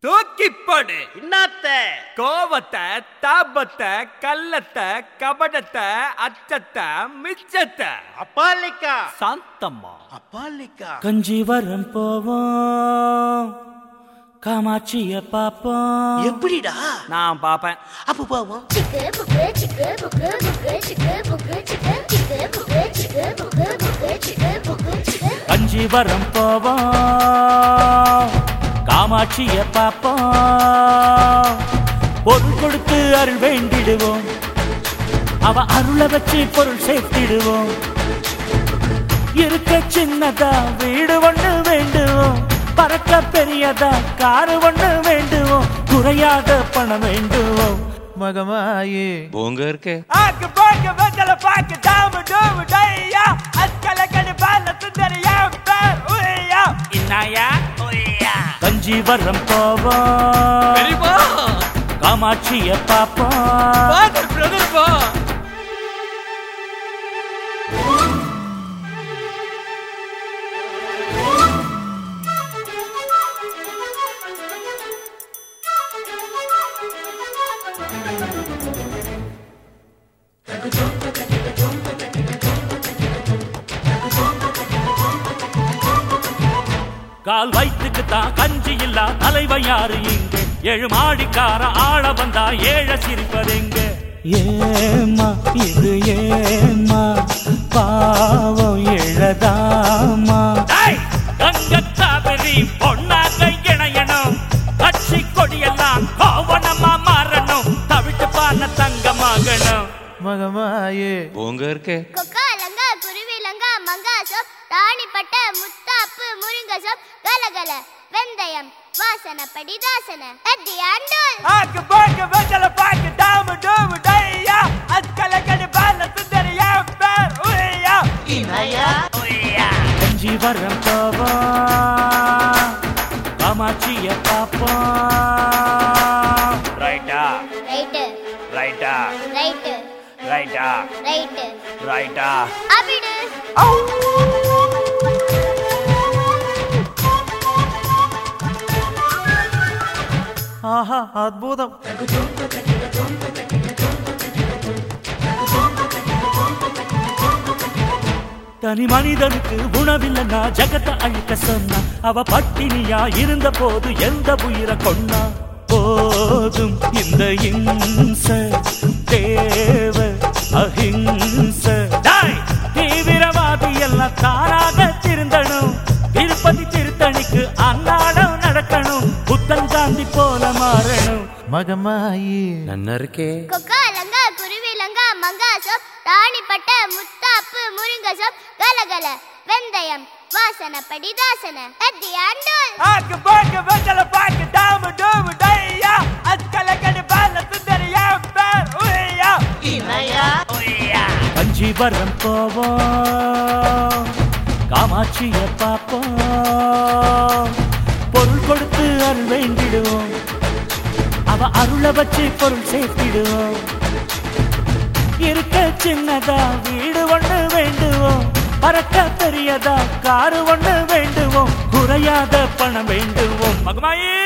தூக்கிப்படு இன்னாத்த கோவத்தை தாபத்தை கள்ளத்தை கபடத்தை அச்சத்தை மிச்சத்தை அப்பாலிக்கா சாந்தம்மா அப்பாலிக்கா கஞ்சிவரம் போவோம் காமாட்சிய பாப்போம் எப்படிடா நான் பாப்பேன் அப்ப போவோம் Chicken, bucket, chicken, bucket, bucket, chicken, bucket, chicken, chicken, bucket, chicken, bucket, bucket, chicken, bucket, chicken. Kanjivaram போவோம் காமாட்சிய பாப்போம் பொருள் கொடுத்து அருள் வேண்டிடுவோம் அவ அருளை வச்சு பொருள் சேர்த்திடுவோம் இருக்க சின்னதா வீடு ஒண்ணு வேண்டுவோம் பறக்க பெரியதா காரு ஒண்ணு வேண்டுவோம் குறையாத பணம் வேண்டுவோம் மகமாயே போங்க இருக்கே ஆக்கு பாக்கு வெத்தல பாக்கு தாம டூமு டையா அஸ்கல கடி பால சுந்தரியா பேர் உய்யா இன்னாயா உய்யா கஞ்சிவரம் போவோம் பெரியப்பா காமாட்சிய பாப்போம் பாதர் பிரதர் பா கால் வயிற்றுக்கு தான் கஞ்சி இல்லா தலைவன் யாரு இங்க ஏழு மாடிக்கார ஆள வந்தா ஏழ சிரிப்பதெங்க ஏமா இது ஏமா பாவம் எழதாமா கங்கத்தாபரி பொன்னாக இணையணும் கட்சி கொடியெல்லாம் கோவணமா மாறணும் தவிட்டு பான தங்கமாகணும் மகமாயே போங்க இருக்கே கொக்கா லங்கா குருவி லங்கா மங்கா சோப் ராணிப்பட்ட முத்தாப்பு முருங்க சோப் கலகல வெந்தயம் வாசனப்படி தாசன அத்தி ஆண்டோல் ஆக்கு பாக்கு வெத்தல பாக்கு தாம டூமு டையா அஸ்கல கடி பால சுந்தரியா பேர் உய்யா இனாயா கஞ்சி வரம் போவோம் காமாட்சிய பாப்போம் ரைட்டா ரைட்டு ரைட்டா ரைட்டு ரைட்டா ரைட்டு ரைட்டா அபிடு ஆஹா அற்புதம் தனி மனிதனுக்கு உணவில்லைன்னா ஜகத்தை அழிக்க சொன்னா அவ பட்டினியா இருந்த போது எந்த உயிரை கொன்னா போதும் இந்த இம்ச தேவ அஹிம்ச டேய், தீவிரவாதி எல்லாம் தானாக திருந்தணும் திருப்பதி திருத்தணிக்கு அன்னாடம் நடக்கணும் புத்தன் காந்தி போல மாறணும் மகமாயி நன்னா இருக்கே கொக்கா லங்கா குருவி லங்கா மங்கா சோப் ராணிப்பட்ட முத்தாப்பு முருங்க சோப் கலகல வெந்தயம் வாசனப்படி தாசன அத்தி ஆண்டோல் ஆக்கு பாக்கு வெத்தல பாக்கு தாம டூமு டையா அஸ்கல கடி பால சுந்தரியா பேர் உய்யா இனாயா கஞ்சிவரம் போவோம் காமாட்சிய பாப்போம் பொருள் கொடுத்து அருள் வேண்டிடுவோம் அவ அருளை வச்சு பொருள் சேர்த்திடுவோம் இருக்க சின்னதா வீடு ஒண்ணு வேண்டுவோம் பறக்க பெரியதா காரு ஒண்ணு வேண்டுவோம் குறையாத பணம் வேண்டுவோம் மகமாயே